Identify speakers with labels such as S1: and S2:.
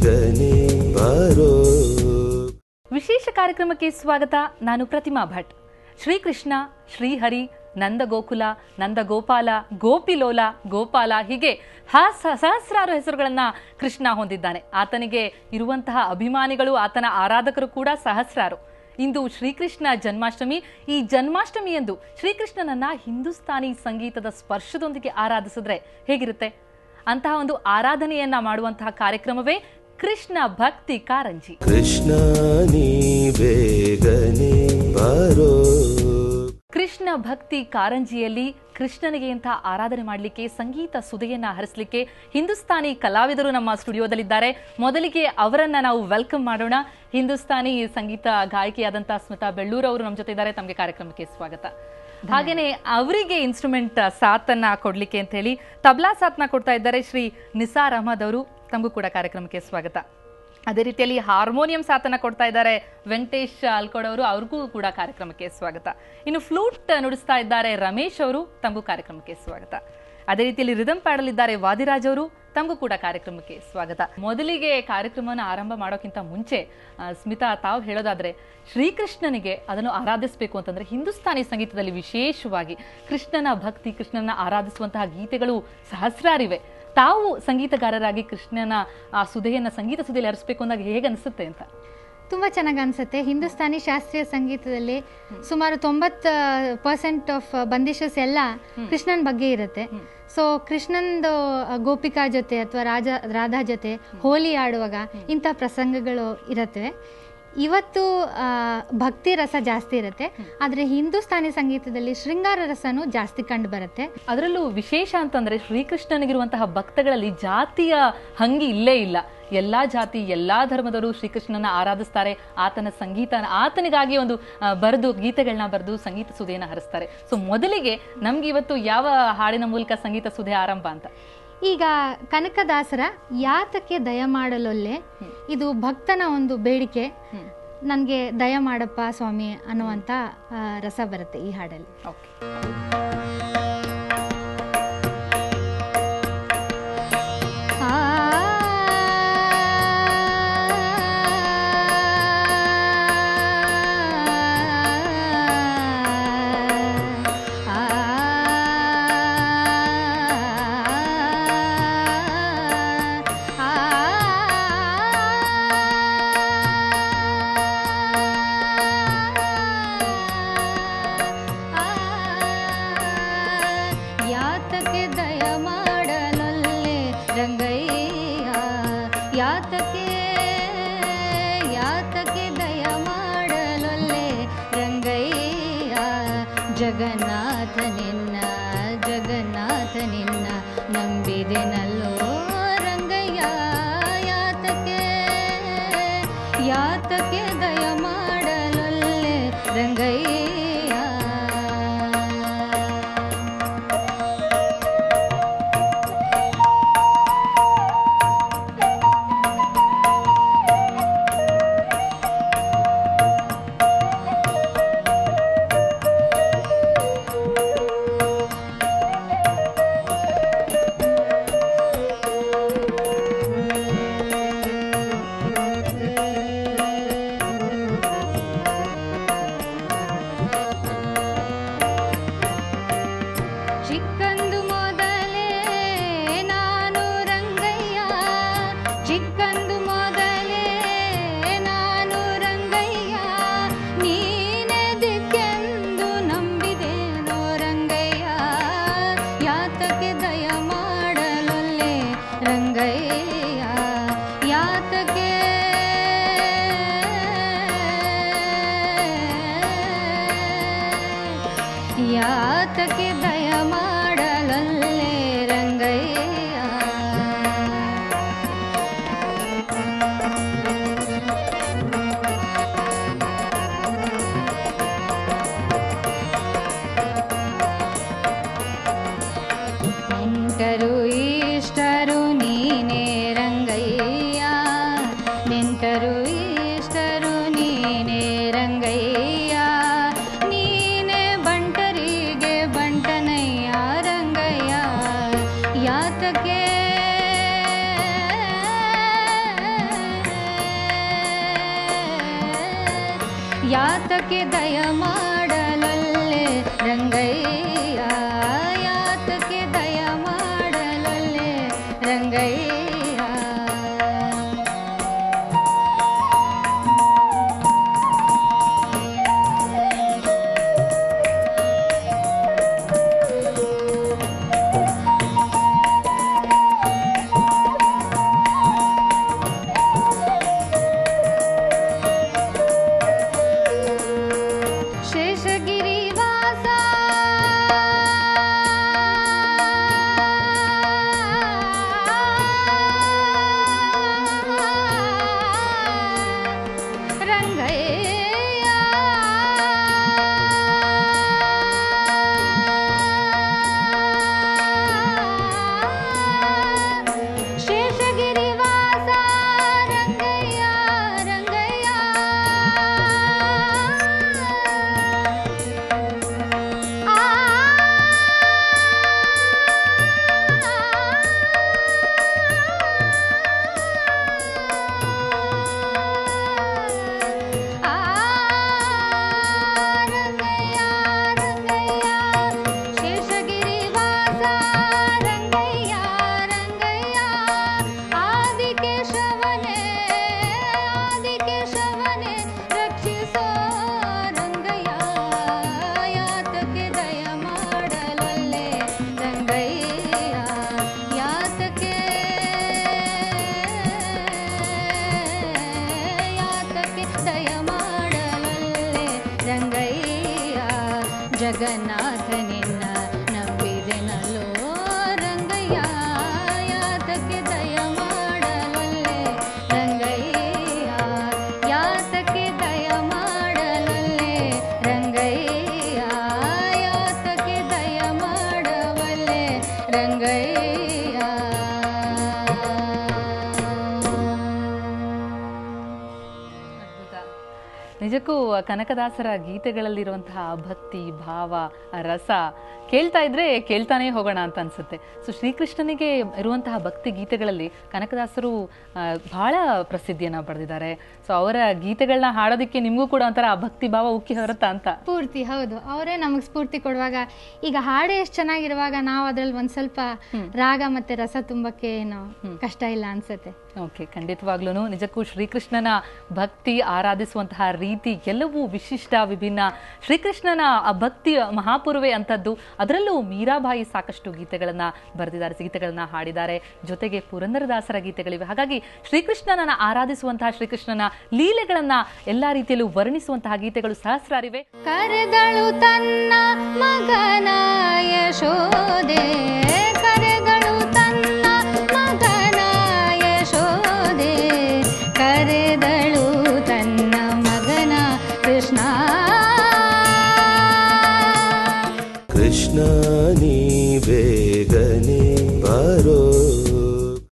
S1: ಗನೆ ಬಾರೋ
S2: ವಿಶೇಷ ಕಾರ್ಯಕ್ರಮಕ್ಕೆ ಸ್ವಾಗತ ನಾನು ಪ್ರತಿಮಾ ಭಟ್ ಶ್ರೀಕೃಷ್ಣ ಶ್ರೀಹರಿ ನಂದಗೋಕುಲ ನಂದಗೋಪಾಲ ಗೋಪಿಲೋಲ ಗೋಪಾಲ ಹೀಗೆ ಹಾಸ ಸಹಸ್ರಾರು ಹೆಸರುಗಳನ್ನ ಕೃಷ್ಣ ಹೊಂದಿದ್ದಾನೆ ಆತನಿಗೆ ಇರುವಂತಹ ಅಭಿಮಾನಿಗಳು ಆತನ ಆರಾಧಕರು ಕೂಡ ಸಹಸ್ರಾರು ಇಂದು ಶ್ರೀಕೃಷ್ಣ ಜನ್ಮಾಷ್ಟಮಿ ಈ ಜನ್ಮಾಷ್ಟಮಿಯಂದು ಶ್ರೀಕೃಷ್ಣನನ್ನ ಹಿಂದೂಸ್ತಾನಿ ಸಂಗೀತದ ಸ್ಪರ್ಶದೊಂದಿಗೆ ಆರಾಧಿಸಿದ್ರೆ ಹೇಗಿರುತ್ತೆ ಅಂತಹ ಒಂದು ಆರಾಧನೆಯನ್ನ ಮಾಡುವಂತಹ ಕಾರ್ಯಕ್ರಮವೇ ಕೃಷ್ಣ ಭಕ್ತಿ ಕಾರಂಜಿ
S1: ಕೃಷ್ಣ ನೀ ಬೇಗನೆ ಬಾರೋ
S2: ಕೃಷ್ಣ ಭಕ್ತಿ ಕಾರಂಜಿಯಲ್ಲಿ ಕೃಷ್ಣನಿಗೆ ಅಂತ ಆರಾಧನೆ ಮಾಡಲಿಕ್ಕೆ ಸಂಗೀತ ಸುದೆಯನ್ನ ಹರಿಸಲಿಕ್ಕೆ ಹಿಂದೂಸ್ತಾನಿ ಕಲಾವಿದರು ನಮ್ಮ ಸ್ಟುಡಿಯೋದಲ್ಲಿದ್ದಾರೆ ಮೊದಲಿಗೆ ಅವರನ್ನ ನಾವು ವೆಲ್ಕಮ್ ಮಾಡೋಣ ಹಿಂದೂಸ್ತಾನಿ ಸಂಗೀತ ಗಾಯಕಿಯಾದಂತಹ ಸ್ಮಿತಾ ಬೆಳ್ಳೂರ್ ಅವರು ನಮ್ಮ ಜೊತೆ ಇದ್ದಾರೆ ತಮಗೆ ಕಾರ್ಯಕ್ರಮಕ್ಕೆ ಸ್ವಾಗತ ಹಾಗೇನೆ ಅವರಿಗೆ ಇನ್ಸ್ಟ್ರೂಮೆಂಟ್ ಸಾಥನ್ನ ಕೊಡ್ಲಿಕ್ಕೆ ಅಂತ ಹೇಳಿ ತಬ್ಲಾ ಸಾಥ್ನ ಕೊಡ್ತಾ ಇದ್ದಾರೆ ಶ್ರೀ ನಿಸಾರ್ ಅಹಮದ್ ಅವರು ತಮಗೂ ಕೂಡ ಕಾರ್ಯಕ್ರಮಕ್ಕೆ ಸ್ವಾಗತ ಅದೇ ರೀತಿಯಲ್ಲಿ ಹಾರ್ಮೋನಿಯಂ ಸಾಥನ್ನ ಕೊಡ್ತಾ ಇದ್ದಾರೆ ವೆಂಕಟೇಶ್ ಅಲ್ಕೋಡ್ ಅವರು ಅವ್ರಿಗೂ ಕೂಡ ಕಾರ್ಯಕ್ರಮಕ್ಕೆ ಸ್ವಾಗತ ಇನ್ನು ಫ್ಲೂಟ್ ನುಡಿಸ್ತಾ ಇದ್ದಾರೆ ರಮೇಶ್ ಅವರು ತಮಗೂ ಕಾರ್ಯಕ್ರಮಕ್ಕೆ ಸ್ವಾಗತ ಅದೇ ರೀತಿಯಲ್ಲಿ ರಿದಮ್ ಪ್ಯಾಡಲಿದ್ದಾರೆ ವಾದಿರಾಜ್ ಅವರು ತಮಗೂ ಕೂಡ ಕಾರ್ಯಕ್ರಮಕ್ಕೆ ಸ್ವಾಗತ ಮೊದಲಿಗೆ ಕಾರ್ಯಕ್ರಮವನ್ನು ಆರಂಭ ಮಾಡೋಕ್ಕಿಂತ ಮುಂಚೆ ಆ, ಸ್ಮಿತಾ ತಾವು ಹೇಳೋದಾದ್ರೆ ಶ್ರೀಕೃಷ್ಣನಿಗೆ ಅದನ್ನು ಆರಾಧಿಸಬೇಕು ಅಂತಂದ್ರೆ ಹಿಂದೂಸ್ತಾನಿ ಸಂಗೀತದಲ್ಲಿ ವಿಶೇಷವಾಗಿ ಕೃಷ್ಣನ ಭಕ್ತಿ ಕೃಷ್ಣನ ಆರಾಧಿಸುವಂತಹ ಗೀತೆಗಳು ಸಹಸ್ರಾರಿವೆ ತಾವು ಸಂಗೀತಗಾರರಾಗಿ ಕೃಷ್ಣನ ಆ ಸುಧೆಯನ್ನ ಸಂಗೀತ ಸುಧೆಯಲ್ಲಿ ಹರಿಸ್ಬೇಕು ಅಂದಾಗ ಹೇಗೆ ಅನಿಸುತ್ತೆ ಅಂತ
S3: ತುಂಬ ಚೆನ್ನಾಗಿ ಅನಿಸುತ್ತೆ ಹಿಂದೂಸ್ತಾನಿ ಶಾಸ್ತ್ರೀಯ ಸಂಗೀತದಲ್ಲಿ ಸುಮಾರು ತೊಂಬತ್ತು ಪರ್ಸೆಂಟ್ ಆಫ್ ಬಂದಿಶಸ್ ಎಲ್ಲ ಕೃಷ್ಣನ್ ಬಗ್ಗೆ ಇರುತ್ತೆ ಸೊ ಕೃಷ್ಣಂದು ಆ, ಗೋಪಿಕಾ ಜೊತೆ ಅಥವಾ ರಾಜ ರಾಧಾ ಜೊತೆ ಹೋಲಿ ಆಡುವಾಗ ಇಂಥ ಪ್ರಸಂಗಗಳು ಇರುತ್ತೆ ಇವತ್ತು ಆ, ಭಕ್ತಿ ರಸ ಜಾಸ್ತಿ ಇರುತ್ತೆ ಆದರೆ ಹಿಂದೂಸ್ತಾನಿ ಸಂಗೀತದಲ್ಲಿ ಶೃಂಗಾರ ರಸನೂ ಜಾಸ್ತಿ ಕಂಡು ಬರುತ್ತೆ
S2: ಅದರಲ್ಲೂ ವಿಶೇಷ ಅಂತಂದ್ರೆ ಶ್ರೀಕೃಷ್ಣನಿಗಿರುವಂತಹ ಭಕ್ತಗಳಲ್ಲಿ ಜಾತಿಯ ಹಂಗಿ ಇಲ್ಲೇ ಇಲ್ಲ ಎಲ್ಲಾ ಜಾತಿ ಎಲ್ಲಾ ಧರ್ಮದವರು ಶ್ರೀಕೃಷ್ಣನ ಆರಾಧಿಸ್ತಾರೆ ಆತನ ಸಂಗೀತ ಆತನಿಗಾಗಿ ಒಂದು ಆ, ಬರೆದು ಗೀತೆಗಳನ್ನ ಬರೆದು ಸಂಗೀತ ಸುಧೆಯನ್ನ ಹರಿಸ್ತಾರೆ ಸೊ ಮೊದಲಿಗೆ ನಮ್ಗೆ ಇವತ್ತು ಯಾವ ಹಾಡಿನ ಮೂಲಕ ಸಂಗೀತ ಸುಧೆ ಆರಂಭ ಅಂತ
S3: ಈಗ ಕನಕದಾಸರ ಯಾತಕ್ಕೆ ದಯ ಮಾಡಲೊಲ್ಲೆ ಇದು ಭಕ್ತನ ಒಂದು ಬೇಡಿಕೆ ನನಗೆ ದಯ ಮಾಡಪ್ಪ ಸ್ವಾಮಿ ಅನ್ನುವಂಥ ಆ, ರಸ ಬರುತ್ತೆ ಈ ಹಾಡಲ್ಲಿ
S2: ಓಕೆ
S3: ಯಾತಕ್ಕೆ ದಯ ಮಾಡಲೊಲ್ಲೆ ರಂಗಯ್ಯ ಯಾತಕ್ಕೆ ಯಾತಕ್ಕೆ ದಯ ಮಾಡಲೊಲ್ಲೆ ರಂಗಯ್ಯ ಜಗನ್ನಾಥ ನಿನ್ನ ಜಗನ್ನಾಥ ನಿನ್ನ ನಂಬಿದೆನಲ್ಲೋ ರಂಗಯ್ಯ ಯಾತಕ್ಕೆ ಯಾತಕ್ಕೆ ದಯ ಮಾಡಲೊಲ್ಲೆ ರಂಗಯ್ಯ ಚಿಕ್ಕಂದು ಮೊದಲೇ ನಾನು ರಂಗಯ್ಯ ಚಿಕ್ಕಂದು ಮೊದಲೇ ನಾನು ರಂಗಯ್ಯ ನೀನೆ ದಿಕ್ಕೆಂದು ನಂಬಿದೇನೋ ರಂಗಯ್ಯ ಯಾತಕ್ಕೆ ದಯ ಮಾಡಲೊಲ್ಲೆ ರಂಗಯ್ಯ ಯಾತಕ್ಕೆ ಯಾತಕ್ಕೆ ದಯ ಮಾಡಲಲ್ಲೇ ರಂಗಯ್ಯ ನೆಂಟರು ಇಷ್ಟರು ನೀನೇ ರಂಗಯ್ಯ ನೆಂಟರು ಇಷ್ಟರು ನೀನೇ ರಂಗಯ್ಯ ನೀನೇ ಬಂಟರಿಗೆ ಬಂಟನಯ್ಯ ಯಾತಕ್ಕೆ ದಯ ಮಾಡಲೊಲ್ಲೆ ರಂಗಯ್ಯ ಯಾತಕ್ಕೆ ದಯ ಮಾಡಲೊಲ್ಲೆ ರಂಗಯ್ಯ ಶೇಷಗಿರಿವಾಸ ರಂಗಯ್ಯ ಶೇಷಗಿರಿವಾಸ ರಂಗಯ್ಯ ರಂಗಯ್ಯ ಆ ಆ ರಂಗಯ್ಯ ರಂಗಯ್ಯ ಶೇಷಗಿರಿವಾಸ ರಂಗಯ್ಯ ರಂಗಯ್ಯ ಆದಿಕೇಶವನೇ ಆದಿಕೇಶವನೇ ರಕ್ಷಿಸೋ ರಂಗಯ್ಯ ಯಾತಕ್ಕೆ ದಯ ಮಾಡಲೊಲ್ಲೆ ರಂಗಯ್ಯ ಯಾತಕ್ಕೆ ಯಾತಕ್ಕೆ ದಯ ಮಾಡಲೊಲ್ಲೆ ರಂಗಯ್ಯ ಜಗನ್ನಾಥ ನಿನ್ನ ನಂಬಿದೆನಲ್ಲೋ ರಂಗಯ್ಯ ಯಾತಕ್ಕೆ ದಯ ಮಾಡಲೊಲ್ಲೆ ರಂಗಯ್ಯ ಯಾತಕ್ಕೆ ದಯ ಮಾಡಲೊಲ್ಲೆ ರಂಗಯ್ಯ ಯಾತಕ್ಕೆ ದಯ ಮಾಡವಲ್ಲೆ
S2: ಅದ್ಭುತ. ನಿಜಕ್ಕೂ ಕನಕದಾಸರ ಗೀತೆಗಳಲ್ಲಿರುವಂತಹ ಭಕ್ತಿ ಭಾವ ಆ ರಸ ಕೇಳ್ತಾ ಇದ್ರೆ ಕೇಳ್ತಾನೆ ಹೋಗೋಣ ಅಂತ ಅನ್ಸುತ್ತೆ ಸೊ ಶ್ರೀಕೃಷ್ಣನಿಗೆ ಇರುವಂತಹ ಭಕ್ತಿ ಗೀತೆಗಳಲ್ಲಿ ಕನಕದಾಸರು ಆ, ಬಹಳ ಪ್ರಸಿದ್ಧಿಯನ್ನ ಪಡೆದಿದ್ದಾರೆ ಸೊ ಅವರ ಗೀತೆಗಳನ್ನ ಹಾಡೋದಕ್ಕೆ ನಿಮಗೂ ಕೂಡ ಒಂಥರ ಆ ಭಕ್ತಿ ಭಾವ ಉಕ್ಕಿ ಹೊರತಾ ಅಂತ
S3: ಸ್ಫೂರ್ತಿ ಹೌದು ಅವರೇ ನಮಗೆ ಸ್ಫೂರ್ತಿ ಕೊಡುವಾಗ ಈಗ ಹಾಡು ಎಷ್ಟು ಚೆನ್ನಾಗಿರುವಾಗ ನಾವು ಅದ್ರಲ್ಲಿ ಒಂದ್ ಸ್ವಲ್ಪ ರಾಗ ಮತ್ತೆ ರಸ ತುಂಬಕ್ಕೆ ಏನು ಕಷ್ಟ ಇಲ್ಲ ಅನ್ಸುತ್ತೆ
S2: ಓಕೆ ಖಂಡಿತವಾಗ್ಲೂ ನಿಜಕ್ಕೂ ಶ್ರೀಕೃಷ್ಣನ ಭಕ್ತಿ ಆರಾಧಿಸುವಂತಹ ರೀತಿ ಎಲ್ಲವೂ ವಿಶಿಷ್ಟ ವಿಭಿನ್ನ ಶ್ರೀಕೃಷ್ಣನ ಆ ಭಕ್ತಿ ಮಹಾಪುರುವೆ ಅಂತದ್ದು ಅದರಲ್ಲೂ ಮೀರಾಬಾಯಿ ಸಾಕಷ್ಟು ಗೀತೆಗಳನ್ನ ಬರೆದಿದ್ದಾರೆ ಗೀತೆಗಳನ್ನ ಹಾಡಿದ್ದಾರೆ ಜೊತೆಗೆ ಪುರಂದರದಾಸರ ಗೀತೆಗಳಿವೆ ಹಾಗಾಗಿ ಶ್ರೀಕೃಷ್ಣನನ್ನ ಆರಾಧಿಸುವಂತಹ ಶ್ರೀಕೃಷ್ಣನ ಲೀಲೆಗಳನ್ನ ಎಲ್ಲಾ ರೀತಿಯಲ್ಲೂ ವರ್ಣಿಸುವಂತಹ ಗೀತೆಗಳು ಸಹಸ್ರಾರಿವೆ
S3: ಕರೆದಳು ತನ್ನ